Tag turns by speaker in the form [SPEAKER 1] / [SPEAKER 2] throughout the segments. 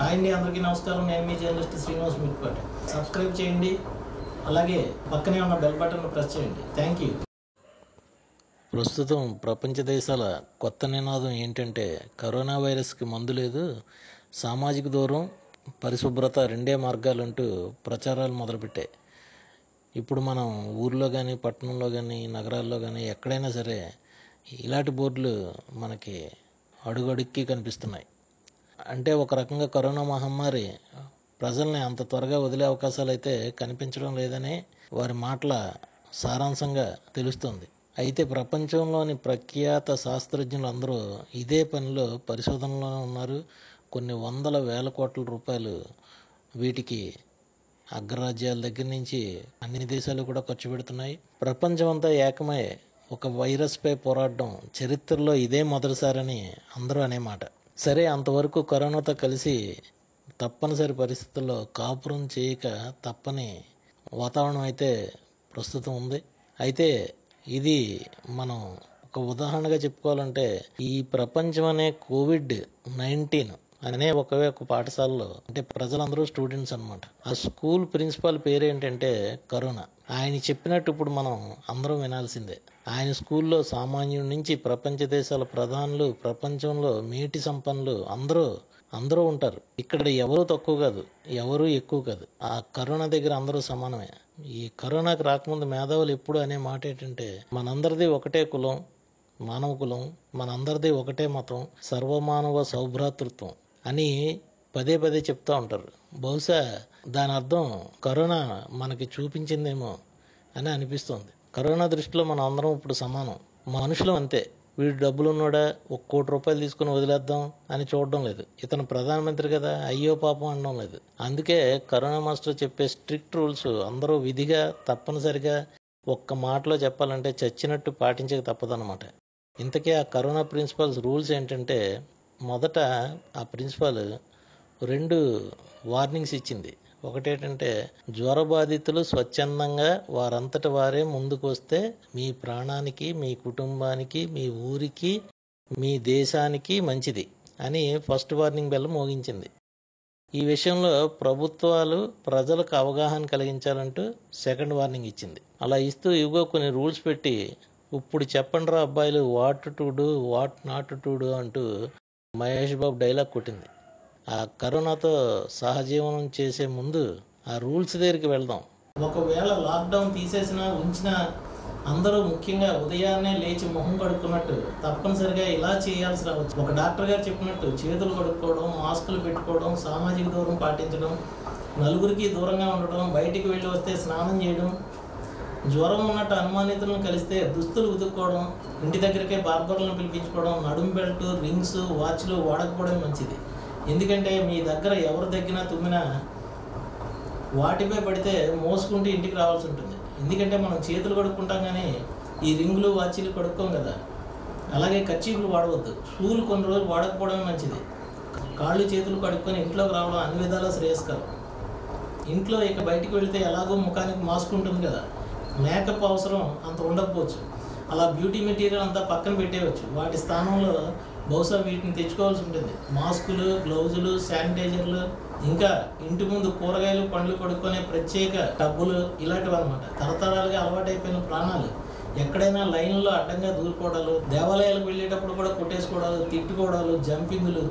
[SPEAKER 1] hi అండి అందరికీ నమస్కారం నేను మీ జర్నలిస్ట్ శ్రీనివాస్ మిట్పాటి సబ్స్క్రైబ్ చేయండి అలాగే పక్కనే ఉన్న బెల్ బటన్ ప్రెస్ చేయండి థ్యాంక్ యూ
[SPEAKER 2] ప్రస్తుతం ప్రపంచ దేశాల కొత్త నినాదం ఏంటంటే కరోనా వైరస్కి మందు లేదు సామాజిక దూరం పరిశుభ్రత రెండే మార్గాలంటూ ప్రచారాలు మొదలుపెట్టాయి ఇప్పుడు మనం ఊర్లో కానీ పట్టణంలో కానీ నగరాల్లో కానీ ఎక్కడైనా సరే ఇలాంటి బోర్డులు మనకి అడుగడుక్కి కనిపిస్తున్నాయి అంటే ఒక రకంగా కరోనా మహమ్మారి ప్రజల్ని అంత త్వరగా వదిలే అవకాశాలు అయితే కనిపించడం లేదని వారి మాటల సారాంశంగా తెలుస్తుంది అయితే ప్రపంచంలోని ప్రఖ్యాత శాస్త్రజ్ఞులు అందరూ ఇదే పనిలో పరిశోధనలో ఉన్నారు కొన్ని వందల వేల కోట్ల రూపాయలు వీటికి అగ్రరాజ్యాల దగ్గర నుంచి అన్ని దేశాలు కూడా ఖర్చు పెడుతున్నాయి ప్రపంచం అంతా ఏకమై ఒక వైరస్పై పోరాడడం చరిత్రలో ఇదే మొదటిసారని అందరూ అనే మాట సరే అంతవరకు కరోనాతో కలిసి తప్పనిసరి పరిస్థితుల్లో కాపురం చేయక తప్పని వాతావరణం అయితే ప్రస్తుతం ఉంది అయితే ఇది మనం ఒక ఉదాహరణగా చెప్పుకోవాలంటే ఈ ప్రపంచం అనే కోవిడ్ నైన్టీన్ అనే ఒకే ఒక పాఠశాలలో అంటే ప్రజలందరూ స్టూడెంట్స్ అన్నమాట ఆ స్కూల్ ప్రిన్సిపాల్ పేరు ఏంటంటే కరోనా ఆయన చెప్పినట్టు ఇప్పుడు మనం అందరం వినాల్సిందే ఆయన స్కూల్లో సామాన్యుడి నుంచి ప్రపంచ దేశాల ప్రధానులు ప్రపంచంలో మేటి సంపన్నులు అందరూ అందరూ ఉంటారు ఇక్కడ ఎవరు తక్కువ కాదు ఎవరు ఎక్కువ కాదు ఆ కరోనా దగ్గర అందరూ సమానమే ఈ కరోనాకి రాకముందు మేధావులు ఎప్పుడు అనే మాట ఏంటంటే మనందరిది ఒకటే కులం మానవ కులం మనందరిది ఒకటే మతం సర్వమానవ సౌభ్రాతృత్వం అని పదే పదే చెప్తూ ఉంటారు బహుశా దాని అర్థం కరోనా మనకి చూపించిందేమో అని అనిపిస్తుంది కరోనా దృష్టిలో మనం అందరం ఇప్పుడు సమానం మనుషులు అంతే వీడు డబ్బులు ఉన్నాడా ఒక కోటి రూపాయలు తీసుకుని వదిలేద్దాం అని చూడడం లేదు ఇతను ప్రధానమంత్రి కదా అయ్యో పాపం అనడం లేదు అందుకే కరోనా మాస్టర్ చెప్పే స్ట్రిక్ట్ రూల్స్ అందరూ విధిగా తప్పనిసరిగా ఒక్క మాటలో చెప్పాలంటే చచ్చినట్టు పాటించక తప్పదన్నమాట ఇంతకీ ఆ కరోనా ప్రిన్సిపల్స్ రూల్స్ ఏంటంటే మొదట ఆ ప్రిన్సిపాల్ రెండు వార్నింగ్స్ ఇచ్చింది ఒకటేంటంటే జ్వరబాధితులు స్వచ్ఛందంగా వారంతట వారే ముందుకు వస్తే మీ ప్రాణానికి మీ కుటుంబానికి మీ ఊరికి మీ దేశానికి మంచిది అని ఫస్ట్ వార్నింగ్ బెల్ మోగించింది ఈ విషయంలో ప్రభుత్వాలు ప్రజలకు అవగాహన కలిగించాలంటూ సెకండ్ వార్నింగ్ ఇచ్చింది అలా ఇస్తూ ఇవిగో కొన్ని రూల్స్ పెట్టి ఇప్పుడు చెప్పండి రా అబ్బాయిలు what to do what not to do అంటూ మహేష్ బాబు డైలాగ్ కొట్టింది ఆ కరోనాతో సహజీవనం చేసే ముందు ఆ రూల్స్ దగ్గరికి వెళ్దాం
[SPEAKER 1] ఒకవేళ లాక్డౌన్ తీసేసినా ఉంచినా అందరూ ముఖ్యంగా ఉదయాన్నే లేచి మొహం కడుక్కున్నట్టు తప్పనిసరిగా ఇలా చేయాల్సి రావచ్చు ఒక డాక్టర్ గారు చెప్పినట్టు చేతులు కడుక్కోవడం మాస్కులు పెట్టుకోవడం సామాజిక దూరం పాటించడం నలుగురికి దూరంగా ఉండడం బయటికి వెళ్ళి వస్తే స్నానం చేయడం జ్వరం ఉన్నట్టు అనుమానితులను కలిస్తే దుస్తులు ఉతుక్కోవడం ఇంటి దగ్గరికే బార్బర్లను పిలిపించుకోవడం నడుం బెల్ట్ రింగ్స్ వాచ్లు వాడకపోవడం మంచిది ఎందుకంటే మీ దగ్గర ఎవరు తగ్గినా తుమ్మినా వాటిపై పడితే మోసుకుంటూ ఇంటికి రావాల్సి ఉంటుంది ఎందుకంటే మనం చేతులు కడుక్కుంటాం కానీ ఈ రింగులు వాచీలు కడుక్కోం కదా అలాగే కచ్చీపులు వాడవద్దు షూలు కొన్ని రోజులు వాడకపోవడం మంచిది కాళ్ళు చేతులు కడుక్కొని ఇంట్లోకి రావడం అన్ని విధాలా శ్రేయస్కరం ఇంట్లో ఇక బయటికి వెళితే ఎలాగో ముఖానికి మాస్క్ ఉంటుంది కదా మేకప్ అవసరం అంత ఉండకపోవచ్చు అలా బ్యూటీ మెటీరియల్ అంతా పక్కన పెట్టేయవచ్చు వాటి స్థానంలో బహుశా వీటిని తెచ్చుకోవాల్సి ఉంటుంది మాస్కులు గ్లౌజులు శానిటైజర్లు ఇంకా ఇంటి ముందు కూరగాయలు పండ్లు కొడుకునే ప్రత్యేక టబ్బులు ఇలాంటివి అనమాట తరతరాలుగా అలవాటైపోయిన ప్రాణాలు ఎక్కడైనా లైన్లో అడ్డంగా దూరుకోవడాలు దేవాలయాలకు వెళ్ళేటప్పుడు కూడా కొట్టేసుకోవడాలు తిట్టుకోవడాలు జంపింగులు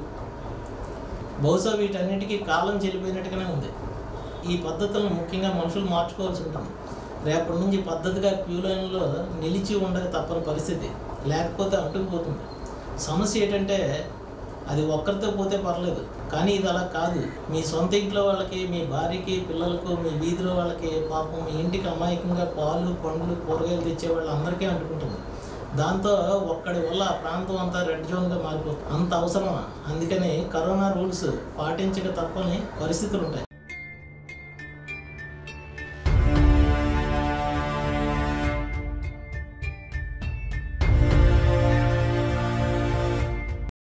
[SPEAKER 1] బహుశా వీటన్నిటికీ కాలం చెల్లిపోయినట్టుగానే ఉంది ఈ పద్ధతులను ముఖ్యంగా మనుషులు మార్చుకోవాల్సి ఉంటుంది రేపటి నుంచి పద్ధతిగా క్యూ లైన్లో నిలిచి ఉండక తప్పని పరిస్థితి లేకపోతే అట్టుకుపోతుంది సమస్య ఏంటంటే అది ఒక్కరితో పోతే పర్లేదు కానీ ఇది అలా కాదు మీ సొంత ఇంట్లో వాళ్ళకి మీ భార్యకి పిల్లలకు మీ వీధిలో వాళ్ళకి పాపం మీ ఇంటికి అమాయకంగా పాలు పండ్లు కూరగాయలు తెచ్చే వాళ్ళందరికీ అంటుకుంటుంది దాంతో ఒక్కడి వల్ల ఆ ప్రాంతం అంతా రెడ్ జోన్గా మారిపోతుంది అంత అవసరమా అందుకని కరోనా రూల్స్ పాటించక తప్పని పరిస్థితులు ఉంటాయి